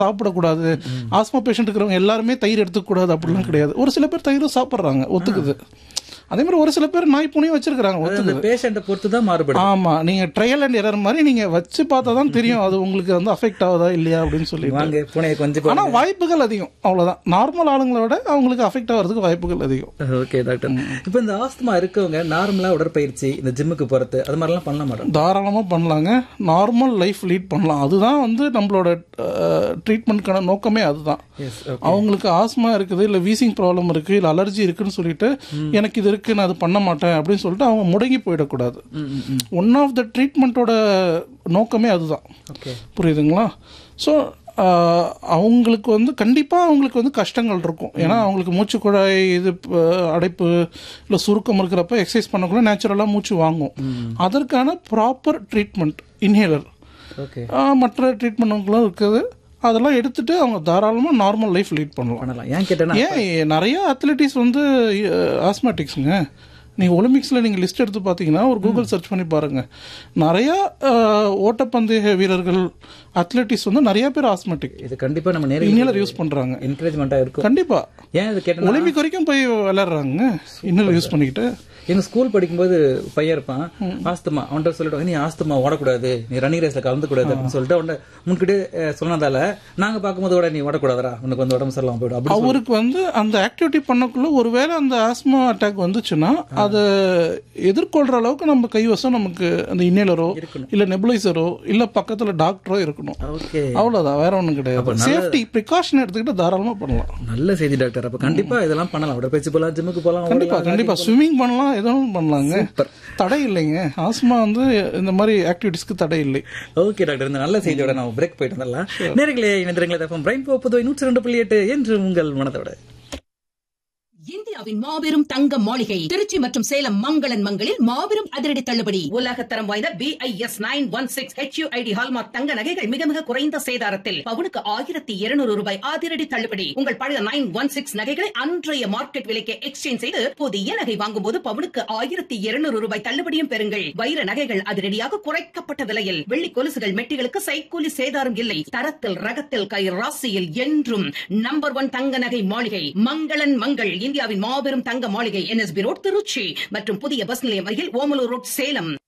சாப்பிடக்கூடாது asthma patient இருக்கிறவங்க எல்லாருமே தயிர் எடுத்துக்கூடாது அப்படிலாம் கிடையாது ஒரு சில பேர் தயிரும் சாப்பிட்றாங்க ஒத்துக்குது அதே மாதிரி ஒரு சில பேர் நாய் பூனையும் வச்சிருக்கிறாங்க அது ஒத்துக்குது அந்த பேஷண்ட்டை பொறுத்து தான் மாறுபடும் ஆமா நீங்க ட்ரையல் அண்ட் எரர் மாதிரி நீங்க வச்சு பார்த்தா தான் தெரியும் அது உங்களுக்கு வந்து அஃபெக்ட் ஆகுதா இல்லையா அப்படின்னு சொல்லிட்டு வாங்க பூனையை கொஞ்சம் ஆனா வாய்ப்புகள் அதிகம் அவ்வளவுதான் நார்மல் ஆளுங்களை விட அவங்களுக்கு அஃபெக்ட் ஆகிறதுக்கு வாய்ப்புகள் அதிகம் ஓகே டாக்டர் இப்போ இந்த ஆஸ்துமா இருக்கவங்க நார்மலா உடற்பயிற்சி இந்த ஜிம்முக்கு போறது அது மாதிரிலாம் பண்ண மாட்டோம் தாராளமாக பண்ணலாங்க நார்மல் லைஃப் லீட் பண்ணலாம் அதுதான் வந்து நம்மளோட ட்ரீட்மெண்ட்க்கான நோக்கமே அதுதான் எஸ் அவங்களுக்கு ஆஸ்மா இருக்குது இல்லை வீசிங் ப்ராப்ளம் இருக்குது இல்லை அலர்ஜி இருக்குன்னு சொல்லிட்டு எனக்கு இது இருக்குது நான் அது பண்ண மாட்டேன் அப்படின்னு சொல்லிட்டு அவங்க முடங்கி போயிடக்கூடாது ஒன் ஆஃப் த ட்ரீட்மெண்ட்டோட நோக்கமே அதுதான் ஓகே புரியுதுங்களா ஸோ அவங்களுக்கு வந்து கண்டிப்பாக அவங்களுக்கு வந்து கஷ்டங்கள் இருக்கும் ஏன்னா அவங்களுக்கு மூச்சு குழாய் இது ப- அடைப்பு இல்லை சுருக்கம் இருக்கிறப்ப எக்ஸசைஸ் பண்ணக்குள்ள நேச்சுரலாக மூச்சு வாங்கும் அதற்கான ப்ராப்பர் ட்ரீட்மெண்ட் இன்ஹேலர் ஓகே மற்ற ட்ரீட்மெண்ட்டுகளும் இருக்குது அதெல்லாம் எடுத்துட்டு அவங்க தாராளமாக நார்மல் லைஃப் லீட் பண்ணலாம் பண்ணலாம் ஏன் கேட்டேன்னா ஏன் நிறைய அத்லெட்டிக்ஸ் வந்து ஆஸ்மேட்டிக்ஸுங்க நீங்கள் ஒலிம்பிக்ஸில் நீங்கள் லிஸ்ட் எடுத்து பார்த்தீங்கன்னா ஒரு கூகுள் சர்ச் பண்ணி பாருங்கள் நிறையா அஹ், ஓட்டப்பந்தய வீரர்கள் அத்லெட்டிக்ஸ் வந்து நிறைய பேர் ஆஸ்மேட்டிக் இது கண்டிப்பா நம்ம நேரில் இன்னலர் யூஸ் பண்ணுறாங்க என்கரேஜ்மெண்டா இருக்கும் கண்டிப்பாக ஏன் இது கேட்டேன்னா ஒலிம்பிக் வரைக்கும் போய் விளையாடுறாங்க இன்னலர் யூஸ் பண்ணிக்கிட்டு எங்க ஸ்கூல் படிக்கும்போது பையன் இருப்பான் ஆஸ்துமா அவன்கிட்ட சொல்லிட்டு நீ ஆஸ்துமா ஓடக்கூடாது நீ ரன்னிங் ரேஸ்ல கலந்து கூடாது அப்படின்னு சொல்லிட்டு அவன் முன்கிட்ட சொன்னதால நாங்க பார்க்கும்போது ஓட நீ ஓடக்கூடாதுடா உனக்கு வந்து உடம்பு சரியில்லாம போயிடும் அப்படி அவருக்கு வந்து அந்த ஆக்டிவிட்டி பண்ணக்குள்ள ஒருவேளை அந்த ஆஸ்மா அட்டாக் வந்துச்சுன்னா அதை எதிர்கொள்ற அளவுக்கு நம்ம கைவசம் நமக்கு அந்த இன்னேலரோ இல்ல நெபுலைசரோ இல்ல பக்கத்துல டாக்டரோ இருக்கணும் ஓகே அவ்வளவுதான் வேற ஒண்ணும் கிடையாது சேஃப்டி ப்ரிகாஷன் எடுத்துக்கிட்டு தாராளமா பண்ணலாம் நல்ல செய்தி டாக்டர் அப்ப கண்டிப்பா இதெல்லாம் பண்ணலாம் உடற்பயிற்சி போலாம் ஜிம்முக்கு போலாம் கண்டிப்பா கண்டிப்பா ஸ்விம்மிங் பண்ணலாம் எதுவும் பண்ணலாங்க தடை இல்லைங்க ஆஸ்மா வந்து இந்த மாதிரி ஆக்டிவிட்டிஸ்க்கு தடை இல்லை ஓகே டாக்டர் இந்த நல்ல செய்தியோட நம்ம பிரேக் போயிட்டு வந்துடலாம் நேர்களே இணைந்திரங்களே தப்பம் பிரைன் போப்புதுவை நூற்றி ரெண்டு புள்ளி எட்டு என்று உங்கள் மனதோட இந்தியாவின் மாபெரும் தங்க மாளிகை திருச்சி மற்றும் சேலம் மங்களன் மங்களில் மாபெரும் அதிரடி தள்ளுபடி உலகத்தரம் வாய்ந்த B I S nine one six HUID hallmark தங்க நகைகள் மிக மிக குறைந்த சேதாரத்தில் பவுனுக்கு ஆயிரத்தி இருநூறு ரூபாய் அதிரடி தள்ளுபடி உங்கள் பழைய நைன் ஒன் சிக்ஸ் நகைகளை அன்றைய மார்க்கெட் விலைக்கு எக்ஸ்சேஞ்ச் செய்து புதிய நகை வாங்கும் போது பவுனுக்கு ஆயிரத்தி இருநூறு ரூபாய் தள்ளுபடியும் பெறுங்கள் வைர நகைகள் அதிரடியாக குறைக்கப்பட்ட விலையில் வெள்ளி கொலுசுகள் மெட்டிகளுக்கு சைக்கூலி சேதாரம் இல்லை தரத்தில் ரகத்தில் கை ராசியில் என்றும் நம்பர் ஒன் தங்க நகை மாளிகை மங்களன் மங்கள் இந்தியாவின் மாபெரும் தங்க மாளிகை என்எஸ்பி ரோட் திருச்சி மற்றும் புதிய பஸ் நிலையம் அருகில் ஓமலூர் ரோட் சேலம்